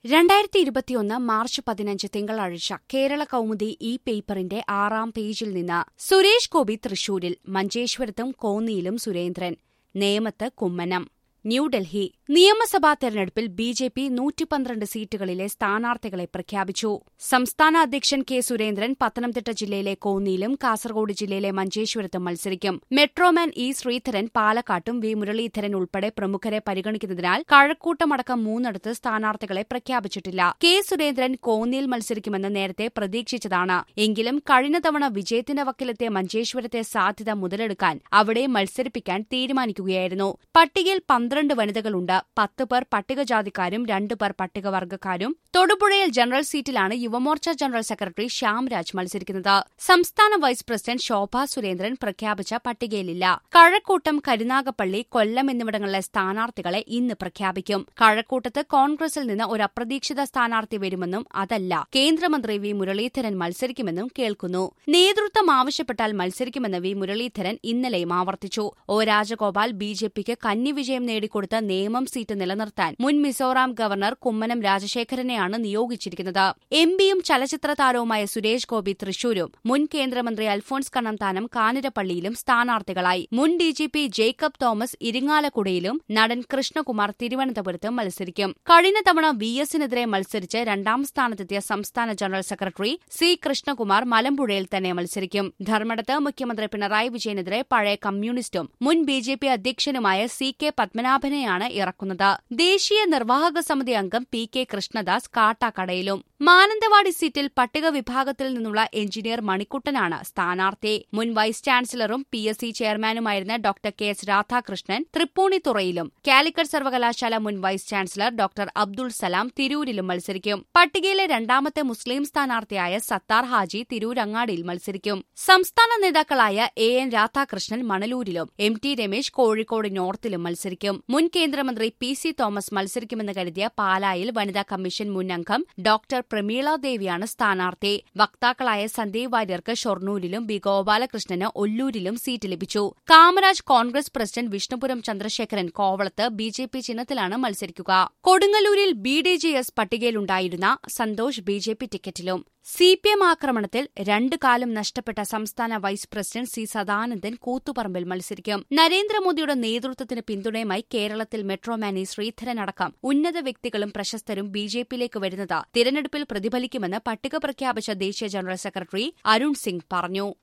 രണ്ടായിരത്തി ഇരുപത്തിയൊന്ന് മാർച്ച് പതിനഞ്ച് തിങ്കളാഴ്ച കേരള കൗമുദി ഈ പേപ്പറിന്റെ ആറാം പേജിൽ നിന്ന് സുരേഷ് ഗോപി തൃശൂരിൽ മഞ്ചേശ്വരത്തും കോന്നിയിലും സുരേന്ദ്രൻ നേമത്ത് കുമ്മനം ന്യൂഡൽഹി നിയമസഭാ തെരഞ്ഞെടുപ്പിൽ ബി ജെ പി നൂറ്റി പന്ത്രണ്ട് സീറ്റുകളിലെ സ്ഥാനാർത്ഥികളെ പ്രഖ്യാപിച്ചു സംസ്ഥാന അധ്യക്ഷൻ കെ സുരേന്ദ്രൻ പത്തനംതിട്ട ജില്ലയിലെ കോന്നിയിലും കാസർഗോഡ് ജില്ലയിലെ മഞ്ചേശ്വരത്തും മത്സരിക്കും മെട്രോമാൻ ഇ ശ്രീധരൻ പാലക്കാട്ടും വി മുരളീധരൻ ഉൾപ്പെടെ പ്രമുഖരെ പരിഗണിക്കുന്നതിനാൽ കഴക്കൂട്ടമടക്കം മൂന്നിടത്ത് സ്ഥാനാർത്ഥികളെ പ്രഖ്യാപിച്ചിട്ടില്ല കെ സുരേന്ദ്രൻ കോന്നിയിൽ മത്സരിക്കുമെന്ന് നേരത്തെ പ്രതീക്ഷിച്ചതാണ് എങ്കിലും കഴിഞ്ഞ തവണ വിജയത്തിന്റെ വക്കിലെത്തിയ മഞ്ചേശ്വരത്തെ സാധ്യത മുതലെടുക്കാൻ അവിടെ മത്സരിപ്പിക്കാൻ തീരുമാനിക്കുകയായിരുന്നു പട്ടികയിൽ പന്ത്രണ്ട് വനിതകളുണ്ട് പത്ത് പേർ പട്ടികജാതിക്കാരും രണ്ടു പേർ പട്ടികവർഗക്കാരും തൊടുപുഴയിൽ ജനറൽ സീറ്റിലാണ് യുവമോർച്ച ജനറൽ സെക്രട്ടറി ശ്യാംരാജ് മത്സരിക്കുന്നത് സംസ്ഥാന വൈസ് പ്രസിഡന്റ് ശോഭ സുരേന്ദ്രൻ പ്രഖ്യാപിച്ച പട്ടികയിലില്ല കഴക്കൂട്ടം കരുനാഗപ്പള്ളി കൊല്ലം എന്നിവിടങ്ങളിലെ സ്ഥാനാർത്ഥികളെ ഇന്ന് പ്രഖ്യാപിക്കും കഴക്കൂട്ടത്ത് കോൺഗ്രസിൽ നിന്ന് ഒരു അപ്രതീക്ഷിത സ്ഥാനാർത്ഥി വരുമെന്നും അതല്ല കേന്ദ്രമന്ത്രി വി മുരളീധരൻ മത്സരിക്കുമെന്നും കേൾക്കുന്നു നേതൃത്വം ആവശ്യപ്പെട്ടാൽ മത്സരിക്കുമെന്ന് വി മുരളീധരൻ ഇന്നലെയും ആവർത്തിച്ചു ഒ രാജഗോപാൽ ബി ജെ പിക്ക് കന്നി വിജയം നേടിക്കൊടുത്ത നേമം സീറ്റ് നിലനിർത്താൻ മുൻ മിസോറാം ഗവർണർ കുമ്മനം രാജശേഖരനെയാണ് നിയോഗിച്ചിരിക്കുന്നത് എം പിയും ചലച്ചിത്ര താരവുമായ സുരേഷ് ഗോപി തൃശൂരും മുൻ കേന്ദ്രമന്ത്രി അൽഫോൺസ് കണ്ണന്താനം കാനിരപ്പള്ളിയിലും സ്ഥാനാർത്ഥികളായി മുൻ D G P Jacob Thomas ഇരിങ്ങാലക്കുടയിലും നടൻ കൃഷ്ണകുമാർ തിരുവനന്തപുരത്തും മത്സരിക്കും കഴിഞ്ഞ തവണ വി എസിനെതിരെ മത്സരിച്ച് രണ്ടാം സ്ഥാനത്തെത്തിയ സംസ്ഥാന ജനറൽ സെക്രട്ടറി സി കൃഷ്ണകുമാർ മലമ്പുഴയിൽ തന്നെ മത്സരിക്കും ധർമ്മടത്ത് മുഖ്യമന്ത്രി പിണറായി വിജയനെതിരെ പഴയ കമ്മ്യൂണിസ്റ്റും മുൻ ബി ജെ പി അധ്യക്ഷനുമായ സി കെ പത്മനാഭനെയാണ് ഇറക്കുന്നത് ദേശീയ നിർവാഹക സമിതി അംഗം പി കെ കൃഷ്ണദാസ് കാട്ടാക്കടയിലും മാനന്തവാടി സീറ്റിൽ പട്ടിക വിഭാഗത്തിൽ നിന്നുള്ള എഞ്ചിനീയർ മണിക്കുട്ടനാണ് സ്ഥാനാർത്ഥി മുൻ വൈസ് ചാൻസലറും പി എസ് സി ചെയർമാനുമായിരുന്ന ഡോക്ടർ കെ എസ് രാധാകൃഷ്ണൻ തൃപ്പൂണിത്തുറയിലും കാലിക്കറ്റ് സർവകലാശാല മുൻ vice chancellor doctor Abdul Salam തിരൂരിലും മത്സരിക്കും പട്ടികയിലെ രണ്ടാമത്തെ മുസ്ലിം സ്ഥാനാർത്ഥിയായ സത്താർ ഹാജി തിരൂരങ്ങാടിയിൽ മത്സരിക്കും സംസ്ഥാന നേതാക്കളായ എ എൻ രാധാകൃഷ്ണൻ മണലൂരിലും എം ടി രമേശ് കോഴിക്കോട് നോർത്തിലും മത്സരിക്കും മുൻ കേന്ദ്രമന്ത്രി പി സി തോമസ് മത്സരിക്കുമെന്ന് കരുതിയ പാലായിൽ വനിതാ കമ്മീഷൻ മുൻ അംഗം ഡോക്ടർ പ്രമീള ദേവിയാണ് സ്ഥാനാർത്ഥി വക്താക്കളായ സന്ദീപ് വാര്യർക്ക് ഷൊർണൂരിലും ബി ഗോപാലകൃഷ്ണന് ഒല്ലൂരിലും സീറ്റ് ലഭിച്ചു കാമരാജ് കോൺഗ്രസ് പ്രസിഡന്റ് വിഷ്ണുപുരം ചന്ദ്രശേഖരൻ കോവളത്ത് ബി ജെ പി ചിഹ്നത്തിലാണ് മത്സരിക്കുക കൊടുങ്ങല്ലൂരിൽ ബി ഡി ജെ എസ് പട്ടികയിലുണ്ടായിരുന്ന സന്തോഷ് ബി ജെ പി ടിക്കറ്റിലും സി പി എം ആക്രമണത്തിൽ രണ്ടു കാലം നഷ്ടപ്പെട്ട സംസ്ഥാന വൈസ് പ്രസിഡന്റ് സി സദാനന്ദൻ കൂത്തുപറമ്പിൽ മത്സരിക്കും നരേന്ദ്രമോദിയുടെ നേതൃത്വത്തിന് പിന്തുണയുമായി കേരളത്തിൽ മെട്രോമാനി ശ്രീധരൻ അടക്കം ഉന്നത വ്യക്തികളും പ്രശസ്തരും ബി ജെ പിയിലേക്ക് വരുന്നത് തിരഞ്ഞെടുപ്പിൽ പ്രതിഫലിക്കുമെന്ന് പട്ടിക പ്രഖ്യാപിച്ച ദേശീയ ജനറൽ സെക്രട്ടറി അരുൺ സിംഗ് പറഞ്ഞു